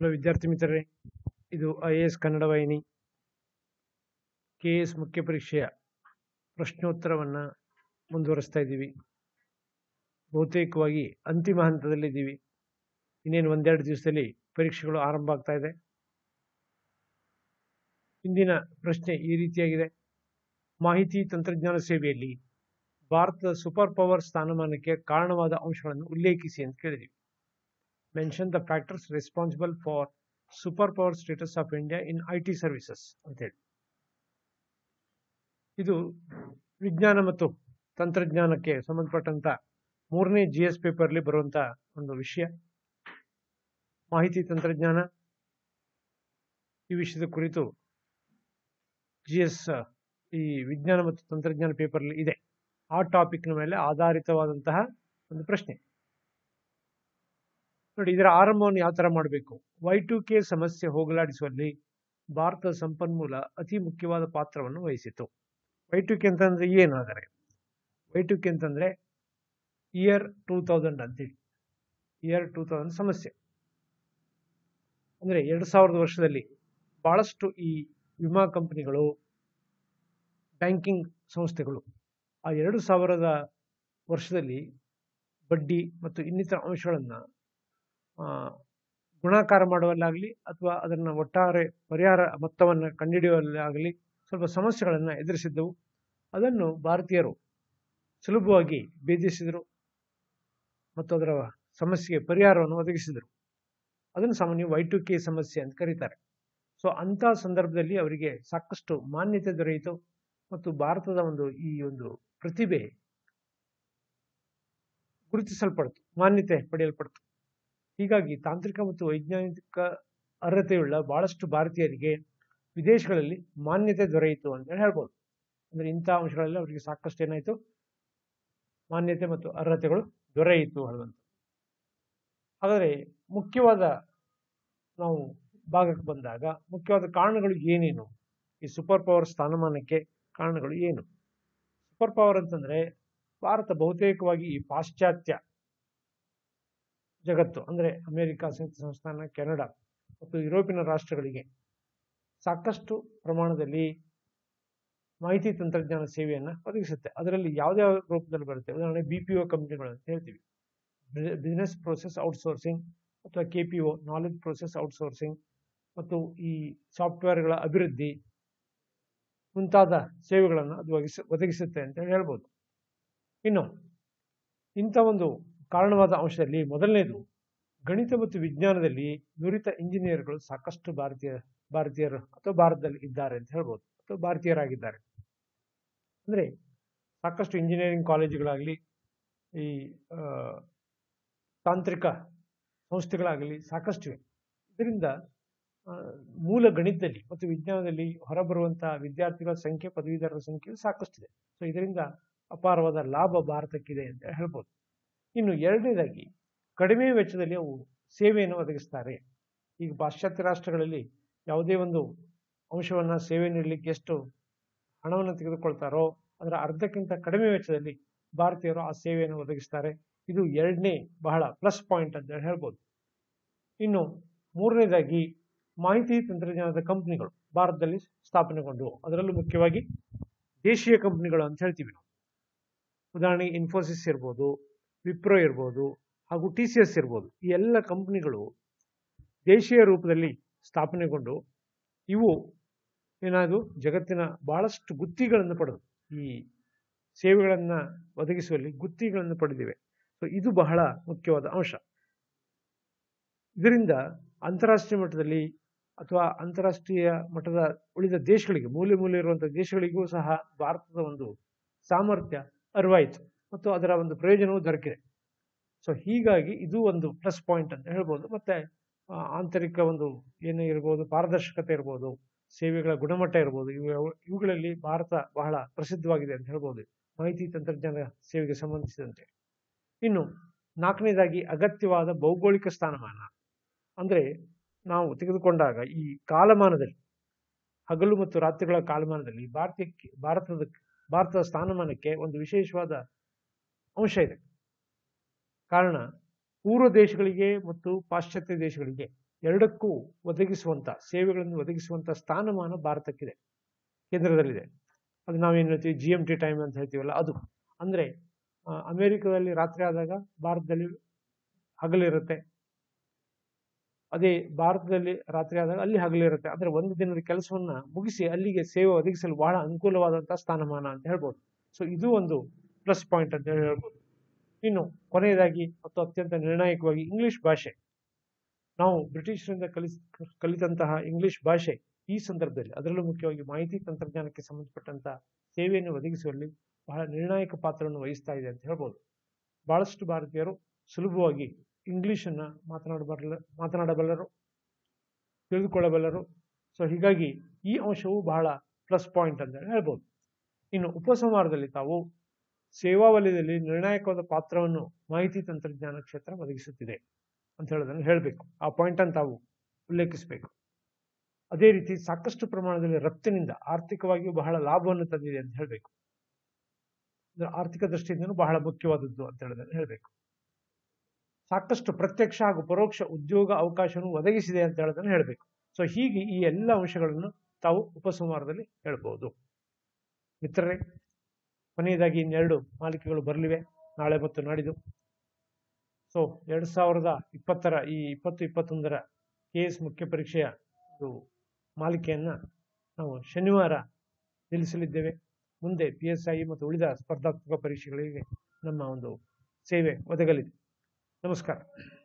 hello ವಿದ್ಯಾರ್ಥಿ ಮಿತ್ರರೇ ಇದು ಐ ಎ ಎಸ್ ಕನ್ನಡ ವಾಹಿನಿ ಕೆ ಎಸ್ ಮುಖ್ಯ ಪರೀಕ್ಷೆಯ ಪ್ರಶ್ನೋತ್ತರವನ್ನು ಮುಂದುವರಿಸ್ತಾ ಇದ್ದೀವಿ ಬಹುತೇಕವಾಗಿ ಅಂತಿಮ ಹಂತದಲ್ಲಿದ್ದೀವಿ ಇನ್ನೇನು ಒಂದೆರಡು ದಿವಸದಲ್ಲಿ ಪರೀಕ್ಷೆಗಳು ಆರಂಭ ಆಗ್ತಾ ಇದೆ ಇಂದಿನ ಪ್ರಶ್ನೆ ಈ ರೀತಿಯಾಗಿದೆ ಮಾಹಿತಿ ತಂತ್ರಜ್ಞಾನ ಸೇವೆಯಲ್ಲಿ ಭಾರತದ ಸೂಪರ್ ಪವರ್ ಸ್ಥಾನಮಾನಕ್ಕೆ ಕಾರಣವಾದ ಅಂಶಗಳನ್ನು ಉಲ್ಲೇಖಿಸಿ ಅಂತ ಕೇಳಿದ್ದೀವಿ mention the factors responsible for super power status of India in I T services ಅಂತೇಳಿ ಇದು ವಿಜ್ಞಾನ ಮತ್ತು ತಂತ್ರಜ್ಞಾನಕ್ಕೆ ಸಂಬಂಧಪಟ್ಟಂತ ಮೂರನೇ ಜಿ ಎಸ್ ಪೇಪರ್ಲಿ ಬರುವಂತ ಒಂದು ವಿಷಯ ಮಾಹಿತಿ ತಂತ್ರಜ್ಞಾನ ಈ ವಿಷಯದ ಕುರಿತು ಜಿ ಎಸ್ ಈ ವಿಜ್ಞಾನ ಮತ್ತು ತಂತ್ರಜ್ಞಾನ ಪೇಪರ್ಲಿ ಇದೆ ಆ ಟಾಪಿಕ್ನ ಮೇಲೆ ಆಧಾರಿತವಾದಂತಹ ಒಂದು ಪ್ರಶ್ನೆ ನೋಡಿ ಇದರ ಆರಂಭವನ್ನು ಯಾವ ತರ ಮಾಡಬೇಕು ವೈ ಟು ಕೆ ಸಮಸ್ಯೆ ಹೋಗಲಾಡಿಸುವಲ್ಲಿ ಭಾರತದ ಸಂಪನ್ಮೂಲ ಅತಿ ಮುಖ್ಯವಾದ ಪಾತ್ರವನ್ನು ವಹಿಸಿತು ವೈ ಟು ಕೆ ಅಂತಂದ್ರೆ ಏನು ಆದರೆ ವೈ ಟು ಕೆ ಅಂತಂದ್ರೆ ಇಯರ್ ಟೂ ತೌಸಂಡ್ ಅಂತೇಳಿ ಇಯರ್ ಟೂ ತೌಸಂಡ್ ಸಮಸ್ಯೆ ಅಂದ್ರೆ ಎರಡು ಸಾವಿರದ ವರ್ಷದಲ್ಲಿ ಬಹಳಷ್ಟು ಈ ವಿಮಾ ಕಂಪನಿಗಳು ಬ್ಯಾಂಕಿಂಗ್ ಸಂಸ್ಥೆಗಳು ಆ ಎರಡು ಸಾವಿರದ ವರ್ಷದಲ್ಲಿ ಬಡ್ಡಿ ಮತ್ತು ಇನ್ನಿತರ ಅಂಶಗಳನ್ನು ಗುಣಾಕಾರ ಮಾಡುವಲ್ಲಾಗಲಿ ಅಥವಾ ಅದನ್ನು ಒಟ್ಟಾರೆ ಪರಿಹಾರ ಮೊತ್ತವನ್ನು ಕಂಡುಹಿಡಿಯುವಲ್ಲಾಗಲಿ ಸ್ವಲ್ಪ ಸಮಸ್ಯೆಗಳನ್ನು ಎದುರಿಸಿದ್ದವು ಅದನ್ನು ಭಾರತೀಯರು ಸುಲಭವಾಗಿ ಭೇದಿಸಿದರು ಮತ್ತು ಅದರ ಸಮಸ್ಯೆಗೆ ಪರಿಹಾರವನ್ನು ಒದಗಿಸಿದರು ಅದನ್ನು ಸಾಮಾನ್ಯ ವೈ ಟು ಕೆ ಸಮಸ್ಯೆ ಅಂತ ಕರೀತಾರೆ ಸೊ ಅಂಥ ಸಂದರ್ಭದಲ್ಲಿ ಅವರಿಗೆ ಸಾಕಷ್ಟು ಮಾನ್ಯತೆ ದೊರೆಯಿತು ಮತ್ತು ಭಾರತದ ಒಂದು ಈ ಒಂದು ಪ್ರತಿಭೆ ಗುರುತಿಸಲ್ಪಡ್ತು ಮಾನ್ಯತೆ ಪಡೆಯಲ್ಪಡ್ತು ಹೀಗಾಗಿ ತಾಂತ್ರಿಕ ಮತ್ತು ವೈಜ್ಞಾನಿಕ ಅರ್ಹತೆಯುಳ್ಳ ಬಹಳಷ್ಟು ಭಾರತೀಯರಿಗೆ ವಿದೇಶಗಳಲ್ಲಿ ಮಾನ್ಯತೆ ದೊರೆಯಿತು ಅಂತ ಹೇಳ್ಬೋದು ಅಂದ್ರೆ ಇಂಥ ಅಂಶಗಳಲ್ಲಿ ಅವರಿಗೆ ಸಾಕಷ್ಟು ಏನಾಯಿತು ಮಾನ್ಯತೆ ಮತ್ತು ಅರ್ಹತೆಗಳು ದೊರೆಯಿತು ಹೇಳುವಂತ ಹಾಗಾದರೆ ಮುಖ್ಯವಾದ ನಾವು ಭಾಗಕ್ಕೆ ಬಂದಾಗ ಮುಖ್ಯವಾದ ಕಾರಣಗಳು ಏನೇನು ಈ ಸೂಪರ್ ಪವರ್ ಸ್ಥಾನಮಾನಕ್ಕೆ ಕಾರಣಗಳು ಏನು ಸೂಪರ್ ಪವರ್ ಅಂತಂದ್ರೆ ಭಾರತ ಬಹುತೇಕವಾಗಿ ಈ ಪಾಶ್ಚಾತ್ಯ ಜಗತ್ತು ಅಂದ್ರೆ ಅಮೆರಿಕ ಸಂಯುಕ್ತ ಸಂಸ್ಥಾನ ಕೆನಡಾ ಮತ್ತು ಯುರೋಪಿನ ರಾಷ್ಟ್ರಗಳಿಗೆ ಸಾಕಷ್ಟು ಪ್ರಮಾಣದಲ್ಲಿ ಮಾಹಿತಿ ತಂತ್ರಜ್ಞಾನ ಸೇವೆಯನ್ನು ಒದಗಿಸುತ್ತೆ ಅದರಲ್ಲಿ ಯಾವುದೇ ರೂಪದಲ್ಲಿ ಬರುತ್ತೆ ಉದಾಹರಣೆ ಬಿ ಪಿ ಒ ಕಂಪ್ನಿಗಳು ಅಂತ ಹೇಳ್ತೀವಿ ಬಿಸ್ನೆಸ್ ಪ್ರೋಸೆಸ್ ಔಟ್ಸೋರ್ಸಿಂಗ್ ಅಥವಾ K P O knowledge process outsourcing ಮತ್ತು ಈ ಸಾಫ್ಟ್ವೇರ್ಗಳ ಅಭಿವೃದ್ಧಿ ಮುಂತಾದ ಸೇವೆಗಳನ್ನು ಅದು ಒದಗಿಸ ಒದಗಿಸುತ್ತೆ ಅಂತ ಹೇಳಿ ಹೇಳ್ಬೋದು ಇನ್ನು ಇಂಥ ಒಂದು ಕಾರಣವಾದ ಅಂಶದಲ್ಲಿ ಮೊದಲನೇದು ಗಣಿತ ಮತ್ತು ವಿಜ್ಞಾನದಲ್ಲಿ ನುರಿತ ಇಂಜಿನಿಯರ್ಗಳು ಸಾಕಷ್ಟು ಭಾರತೀಯ ಭಾರತೀಯರು ಅಥವಾ ಭಾರತದಲ್ಲಿ ಇದ್ದಾರೆ ಅಂತ ಹೇಳ್ಬೋದು ಅಥವಾ ಭಾರತೀಯರಾಗಿದ್ದಾರೆ ಅಂದ್ರೆ ಸಾಕಷ್ಟು ಇಂಜಿನಿಯರಿಂಗ್ ಕಾಲೇಜುಗಳಾಗಲಿ ಈ ತಾಂತ್ರಿಕ ಸಂಸ್ಥೆಗಳಾಗಲಿ ಸಾಕಷ್ಟಿವೆ ಇದರಿಂದ ಮೂಲ ಗಣಿತದಲ್ಲಿ ಮತ್ತು ವಿಜ್ಞಾನದಲ್ಲಿ ಹೊರಬರುವಂತಹ ವಿದ್ಯಾರ್ಥಿಗಳ ಸಂಖ್ಯೆ ಪದವೀಧರರ ಸಂಖ್ಯೆ ಸಾಕಷ್ಟಿದೆ ಸೊ ಇದರಿಂದ ಅಪಾರವಾದ ಲಾಭ ಭಾರತಕ್ಕಿದೆ ಅಂತ ಹೇಳ್ಬೋದು ಇನ್ನು ಎರಡನೇದಾಗಿ ಕಡಿಮೆ ವೆಚ್ಚದಲ್ಲಿ ಅವು ಸೇವೆಯನ್ನು ಒದಗಿಸ್ತಾರೆ ಈಗ ಪಾಶ್ಚಾತ್ಯ ರಾಷ್ಟ್ರಗಳಲ್ಲಿ ಯಾವುದೇ ಒಂದು ಅಂಶವನ್ನ ಸೇವೆ ನೀಡಲಿಕ್ಕೆ ಎಷ್ಟು ಹಣವನ್ನು ತೆಗೆದುಕೊಳ್ತಾರೋ ಅದರ ಅರ್ಧಕ್ಕಿಂತ ಕಡಿಮೆ ವೆಚ್ಚದಲ್ಲಿ ಭಾರತೀಯರು ಆ ಸೇವೆಯನ್ನು ಒದಗಿಸ್ತಾರೆ ಇದು ಎರಡನೇ ಬಹಳ ಪ್ಲಸ್ ಪಾಯಿಂಟ್ ಅಂತ ಹೇಳ್ಬೋದು ಇನ್ನು ಮೂರನೇದಾಗಿ ಮಾಹಿತಿ ತಂತ್ರಜ್ಞಾನದ ಕಂಪನಿಗಳು ಭಾರತದಲ್ಲಿ ಸ್ಥಾಪನೆಗೊಂಡು ಅದರಲ್ಲೂ ಮುಖ್ಯವಾಗಿ ದೇಶೀಯ ಕಂಪನಿಗಳು ಅಂತ ಹೇಳ್ತೀವಿ ನಾವು ಉದಾಹರಣೆಗೆ ಇನ್ಫೋಸಿಸ್ ಇರ್ಬೋದು ವಿಪ್ರೋ ಇರ್ಬೋದು ಹಾಗೂ ಟಿ ಸಿ ಎಸ್ ಇರ್ಬೋದು ಈ ಎಲ್ಲ ಕಂಪನಿಗಳು ದೇಶೀಯ ರೂಪದಲ್ಲಿ ಸ್ಥಾಪನೆಗೊಂಡು ಇವು ಏನಾದರೂ ಜಗತ್ತಿನ ಬಹಳಷ್ಟು ಗುತ್ತಿಗಳನ್ನು ಪಡೆದು ಈ ಸೇವೆಗಳನ್ನು ಒದಗಿಸುವಲ್ಲಿ ಗುತ್ತಿಗಳನ್ನು ಪಡೆದಿವೆ ಸೊ ಇದು ಬಹಳ ಮುಖ್ಯವಾದ ಅಂಶ ಇದರಿಂದ ಅಂತಾರಾಷ್ಟ್ರೀಯ ಮಟ್ಟದಲ್ಲಿ ಅಥವಾ ಅಂತಾರಾಷ್ಟ್ರೀಯ ಮಟ್ಟದ ಉಳಿದ ದೇಶಗಳಿಗೆ ಮೂಲೆ ಮೂಲೆ ಇರುವಂತಹ ದೇಶಗಳಿಗೂ ಸಹ ಭಾರತದ ಒಂದು ಸಾಮರ್ಥ್ಯ ಅರಿವಾಯಿತು ಮತ್ತು ಅದರ ಒಂದು ಪ್ರಯೋಜನವೂ ದೊರಕಿದೆ ಸೊ ಹೀಗಾಗಿ ಇದು ಒಂದು ಪ್ಲಸ್ ಪಾಯಿಂಟ್ ಅಂತ ಹೇಳ್ಬೋದು ಮತ್ತೆ ಆಂತರಿಕ ಒಂದು ಏನು ಇರ್ಬೋದು ಪಾರದರ್ಶಕತೆ ಇರ್ಬೋದು ಸೇವೆಗಳ ಗುಣಮಟ್ಟ ಇರ್ಬೋದು ಇವು ಇವುಗಳಲ್ಲಿ ಭಾರತ ಬಹಳ ಪ್ರಸಿದ್ಧವಾಗಿದೆ ಅಂತ ಹೇಳ್ಬೋದು ಮಾಹಿತಿ ತಂತ್ರಜ್ಞಾನ ಸೇವೆಗೆ ಸಂಬಂಧಿಸಿದಂತೆ ಇನ್ನು ನಾಲ್ಕನೇದಾಗಿ ಅಗತ್ಯವಾದ ಭೌಗೋಳಿಕ ಸ್ಥಾನಮಾನ ಅಂದ್ರೆ ನಾವು ತೆಗೆದುಕೊಂಡಾಗ ಈ ಕಾಲಮಾನದಲ್ಲಿ ಹಗಲು ಮತ್ತು ರಾತ್ರಿಗಳ ಕಾಲಮಾನದಲ್ಲಿ ಭಾರತಕ್ಕೆ ಭಾರತದ ಭಾರತದ ಸ್ಥಾನಮಾನಕ್ಕೆ ಒಂದು ವಿಶೇಷವಾದ ಅಂಶ ಇದೆ ಕಾರಣ ಪೂರ್ವ ದೇಶಗಳಿಗೆ ಮತ್ತು ಪಾಶ್ಚಾತ್ಯ ದೇಶಗಳಿಗೆ ಎರಡಕ್ಕೂ ಒದಗಿಸುವಂತ ಸೇವೆಗಳನ್ನು ಒದಗಿಸುವಂತ ಸ್ಥಾನಮಾನ ಭಾರತಕ್ಕಿದೆ ಕೇಂದ್ರದಲ್ಲಿದೆ ಅದು ನಾವೇನು ಹೇಳ್ತೀವಿ ಜಿ ಎಂ ಟಿ ಟೈಮ್ ಅಂತ ಹೇಳ್ತೀವಲ್ಲ ಅದು ಅಂದ್ರೆ ಆ, ಅಮೆರಿಕದಲ್ಲಿ ರಾತ್ರಿ ಆದಾಗ ಭಾರತದಲ್ಲಿ ಹಗಲಿರುತ್ತೆ ಅದೇ ಭಾರತದಲ್ಲಿ ರಾತ್ರಿ ಆದಾಗ ಅಲ್ಲಿ ಹಗಲಿರುತ್ತೆ ಅಂದ್ರೆ ಒಂದು ದಿನದ ಕೆಲಸವನ್ನ ಮುಗಿಸಿ ಅಲ್ಲಿಗೆ ಸೇವೆ ಒದಗಿಸಲು ಬಹಳ ಅನುಕೂಲವಾದಂತಹ ಸ್ಥಾನಮಾನ ಅಂತ ಹೇಳ್ಬೋದು ಸೊ ಇದು ಒಂದು ಪ್ಲಸ್ ಪಾಯಿಂಟ್ ಅಂತ ಹೇಳಿ ಹೇಳ್ಬೋದು ಇನ್ನು ಕೊನೆಯದಾಗಿ ಮತ್ತು ಅತ್ಯಂತ ನಿರ್ಣಾಯಕವಾಗಿ ಇಂಗ್ಲಿಷ್ ಭಾಷೆ ನಾವು ಬ್ರಿಟಿಷರಿಂದ ಕಲಿಸ್ ಕಲಿತಂತಹ ಇಂಗ್ಲಿಷ್ ಭಾಷೆ ಈ ಸಂದರ್ಭದಲ್ಲಿ ಅದರಲ್ಲೂ ಮುಖ್ಯವಾಗಿ ಮಾಹಿತಿ ತಂತ್ರಜ್ಞಾನಕ್ಕೆ ಸಂಬಂಧಪಟ್ಟಂತಹ ಸೇವೆಯನ್ನು ಒದಗಿಸುವಲ್ಲಿ ಬಹಳ ನಿರ್ಣಾಯಕ ಪಾತ್ರವನ್ನು ವಹಿಸ್ತಾ ಇದೆ ಅಂತ ಹೇಳ್ಬೋದು ಬಹಳಷ್ಟು ಭಾರತೀಯರು ಸುಲಭವಾಗಿ ಇಂಗ್ಲಿಷನ್ನ ಮಾತನಾಡಬಲ್ಲ ಮಾತನಾಡಬಲ್ಲರು ತಿಳಿದುಕೊಳ್ಳಬಲ್ಲರು ಸೊ ಹೀಗಾಗಿ ಈ ಅಂಶವು ಬಹಳ ಪ್ಲಸ್ ಪಾಯಿಂಟ್ ಅಂತ ಹೇಳಿ ಹೇಳ್ಬೋದು ಇನ್ನು ಉಪಸಂಹಾರದಲ್ಲಿ ತಾವು ಸೇವಾ ವಲಯದಲ್ಲಿ ನಿರ್ಣಾಯಕವಾದ ಪಾತ್ರವನ್ನು ಮಾಹಿತಿ ತಂತ್ರಜ್ಞಾನ ಕ್ಷೇತ್ರ ಒದಗಿಸುತ್ತಿದೆ ಅಂತ ಹೇಳೋದನ್ನು ಹೇಳಬೇಕು ಆ ಪಾಯಿಂಟ್ ಅನ್ನು ತಾವು ಉಲ್ಲೇಖಿಸಬೇಕು ಅದೇ ರೀತಿ ಸಾಕಷ್ಟು ಪ್ರಮಾಣದಲ್ಲಿ ರಫ್ತಿನಿಂದ ಆರ್ಥಿಕವಾಗಿಯೂ ಬಹಳ ಲಾಭವನ್ನು ತಂದಿದೆ ಅಂತ ಹೇಳಬೇಕು ಆರ್ಥಿಕ ದೃಷ್ಟಿಯಿಂದನೂ ಬಹಳ ಮುಖ್ಯವಾದದ್ದು ಅಂತ ಹೇಳೋದನ್ನು ಹೇಳಬೇಕು ಸಾಕಷ್ಟು ಪ್ರತ್ಯಕ್ಷ ಹಾಗೂ ಪರೋಕ್ಷ ಉದ್ಯೋಗ ಅವಕಾಶವನ್ನು ಒದಗಿಸಿದೆ ಅಂತ ಹೇಳೋದನ್ನು ಹೇಳಬೇಕು ಸೊ ಹೀಗೆ ಈ ಎಲ್ಲ ಅಂಶಗಳನ್ನು ತಾವು ಉಪಸಂಹಾರದಲ್ಲಿ ಹೇಳ್ಬೋದು ಮಿತ್ರರೇ ಕೊನೆಯದಾಗಿ ಇನ್ನೆರಡು ಮಾಲಿಕೆಗಳು ಬರಲಿವೆ ನಾಳೆ ಮತ್ತು ನಾಡಿದ್ದು ಸೊ ಎರಡ್ ಸಾವಿರದ ಇಪ್ಪತ್ತರ ಈ ಇಪ್ಪತ್ತು ಇಪ್ಪತ್ತೊಂದರ ಕೆ ಎಸ್ ಮುಖ್ಯ ಪರೀಕ್ಷೆಯ ಒಂದು ಮಾಲಿಕೆಯನ್ನ ನಾವು ಶನಿವಾರ ನಿಲ್ಲಿಸಲಿದ್ದೇವೆ ಮುಂದೆ ಪಿ ಎಸ್ ಐ ಮತ್ತು ಉಳಿದ ಸ್ಪರ್ಧಾತ್ಮಕ ಪರೀಕ್ಷೆಗಳಿಗೆ ನಮ್ಮ ಒಂದು ಸೇವೆ ಒದಗಲಿದೆ ನಮಸ್ಕಾರ